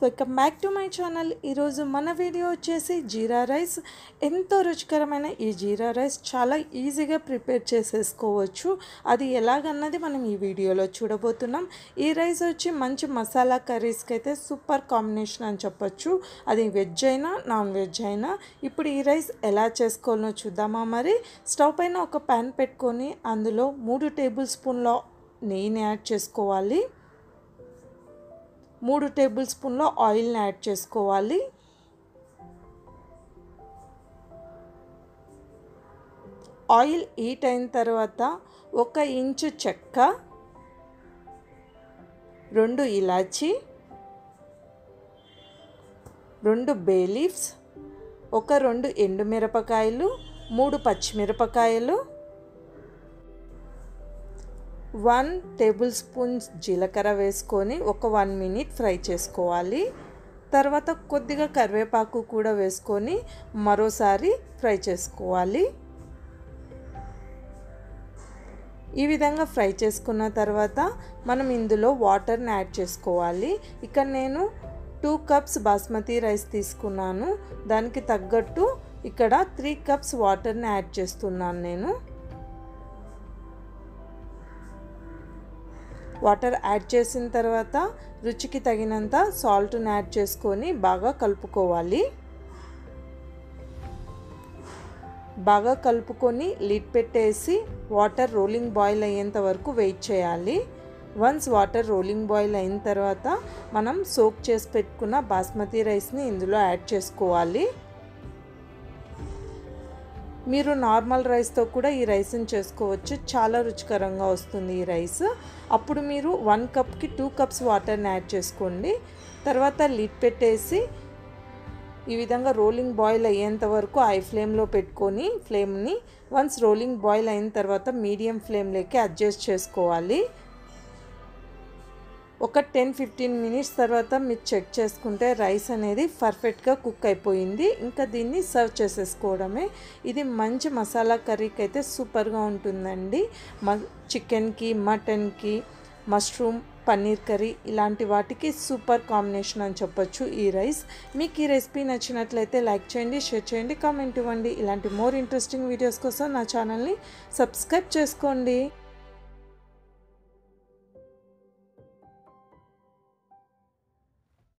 welcome back to my channel ఈరోజు మన video వచ్చేసి జీరా రైస్ ఎంతో రుచికరమైన ఈ జీరా రైస్ చాలా ఈజీగా ప్రిపేర్ చేసేసుకోవచ్చు అది ఎలాగన్నది మనం ఈ వీడియోలో చూడబోతున్నాం ఈ రైస్ వచ్చి మంచి మసాలా కర్రీస్కి అయితే సూపర్ కాంబినేషన్ అని చెప్పొచ్చు అది వెజ్ అయినా నాన్ వెజ్ అయినా ఇప్పుడు ఈ రైస్ ఎలా చేసుకోవాలో చూద్దామా మరి స్టవ్ పైన ఒక ప్యాన్ పెట్టుకొని అందులో మూడు టేబుల్ స్పూన్ల నెయ్యిని యాడ్ చేసుకోవాలి మూడు టేబుల్ స్పూన్ల ఆయిల్ని యాడ్ చేసుకోవాలి ఆయిల్ హీట్ అయిన తర్వాత ఒక ఇంచు చెక్క రెండు ఇలాచి రెండు బే లీవ్స్ ఒక రెండు ఎండుమిరపకాయలు మూడు పచ్చిమిరపకాయలు వన్ టేబుల్ స్పూన్ జీలకర్ర వేసుకొని ఒక వన్ మినిట్ ఫ్రై చేసుకోవాలి తర్వాత కొద్దిగా కరివేపాకు కూడా వేసుకొని మరోసారి ఫ్రై చేసుకోవాలి ఈ విధంగా ఫ్రై చేసుకున్న తర్వాత మనం ఇందులో వాటర్ని యాడ్ చేసుకోవాలి ఇక్కడ నేను టూ కప్స్ బాస్మతి రైస్ తీసుకున్నాను దానికి తగ్గట్టు ఇక్కడ త్రీ కప్స్ వాటర్ని యాడ్ చేస్తున్నాను నేను వాటర్ యాడ్ చేసిన తర్వాత రుచికి తగినంత సాల్ట్ని యాడ్ చేసుకొని బాగా కలుపుకోవాలి బాగా కలుపుకొని లిడ్ పెట్టేసి వాటర్ రోలింగ్ బాయిల్ అయ్యేంత వరకు వెయిట్ చేయాలి వన్స్ వాటర్ రోలింగ్ బాయిల్ అయిన తర్వాత మనం సోక్ చేసి పెట్టుకున్న బాస్మతి రైస్ని ఇందులో యాడ్ చేసుకోవాలి మీరు నార్మల్ రైస్తో కూడా ఈ రైస్ని చేసుకోవచ్చు చాలా రుచికరంగా వస్తుంది ఈ రైస్ అప్పుడు మీరు వన్ కప్కి టూ కప్స్ వాటర్ని యాడ్ చేసుకోండి తర్వాత లిడ్ పెట్టేసి ఈ విధంగా రోలింగ్ బాయిల్ అయ్యేంత వరకు ఐ ఫ్లేమ్లో పెట్టుకొని ఫ్లేమ్ని వన్స్ రోలింగ్ బాయిల్ అయిన తర్వాత మీడియం ఫ్లేమ్లోకి అడ్జస్ట్ చేసుకోవాలి ఒక టెన్ ఫిఫ్టీన్ మినిట్స్ తర్వాత మీరు చెక్ చేసుకుంటే రైస్ అనేది పర్ఫెక్ట్గా కుక్ అయిపోయింది ఇంకా దీన్ని సర్వ్ చేసేసుకోవడమే ఇది మంచి మసాలా కర్రీకి అయితే సూపర్గా ఉంటుందండి మ చికెన్కి మటన్కి మష్రూమ్ పన్నీర్ కర్రీ ఇలాంటి వాటికి సూపర్ కాంబినేషన్ అని చెప్పొచ్చు ఈ రైస్ మీకు ఈ రెసిపీ నచ్చినట్లయితే లైక్ చేయండి షేర్ చేయండి కామెంట్ ఇవ్వండి ఇలాంటి మోర్ ఇంట్రెస్టింగ్ వీడియోస్ కోసం నా ఛానల్ని సబ్స్క్రైబ్ చేసుకోండి